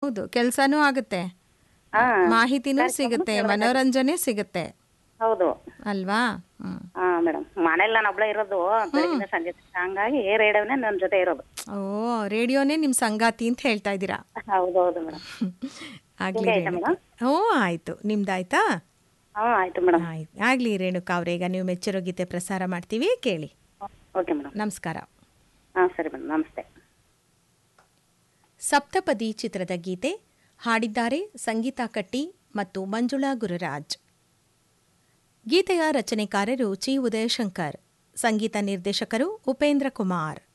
ಹೌದು ಕೆಲಸನೂ ಆಗುತ್ತೆ ಹಾ ಮಾಹಿತಿನೂ ಸಿಗುತ್ತೆ ಮನೋರಂಜನೆ ಸಿಗುತ್ತೆ ಹೌದು ಅಲ್ವಾ ಹ್ಮ್ ಹಾ ಮೇಡಮ್ ಮನೇಲಿ ನಾನು ಒಬ್ಳೆ ಇರೋದು ಬೆಳಗಿನ ಸಂಜೆ ತನಕ. ಹಂಗಾಗಿ ರೇಡಿಯೋನೇ ನನ್ನ ಜೊತೆ ಇರೋದು ಓ ರೇಡಿಯೋನೇ ನಿಮ್ಮ ಸಂಗಾತಿ ಅಂತ ಹೇಳ್ತಾ ಇದ್ದೀರಾ ಹೌದೌದು ಮೇಡಮ್ ಆಗ್ಲಿ ನಿಮ್ಗೆ ಆಯ್ತಾ ರೇಣುಕಾ ಹ್ಞೂ ಆಯ್ತು ನಿಮ್ದಾಯ್ತಾ ಹಾ ಆಯ್ತು ಮೇಡಮ್ ಆಯ್ತು ಆಗ್ಲಿ ರೇಣುಕಾ ಅವ್ರೆ ಈಗ ನೀವು ಮೆಚ್ಚರೋ ಗೀತೆ ಪ್ರಸಾರ ಮಾಡ್ತೀವಿ ಕೇಳಿ ಓಕೆ ಮೇಡಮ್ ನಮಸ್ಕಾರ ಹಾ ಸರಿ ಮೇಡಮ್ ನಮಸ್ತೆ ಸಪ್ತಪದಿ ಚಿತ್ರದ ಗೀತೆ ಹಾಡಿದ್ದಾರೆ ಸಂಗೀತಾ ಕಟ್ಟಿ ಮತ್ತು ಮಂಜುಳಾ ಗುರುರಾಜ್ ಗೀತೆಯ ರಚನೆಕಾರರು ಚಿ ಉದಯಶಂಕರ್ ಸಂಗೀತ ನಿರ್ದೇಶಕರು ಉಪೇಂದ್ರ ಕುಮಾರ್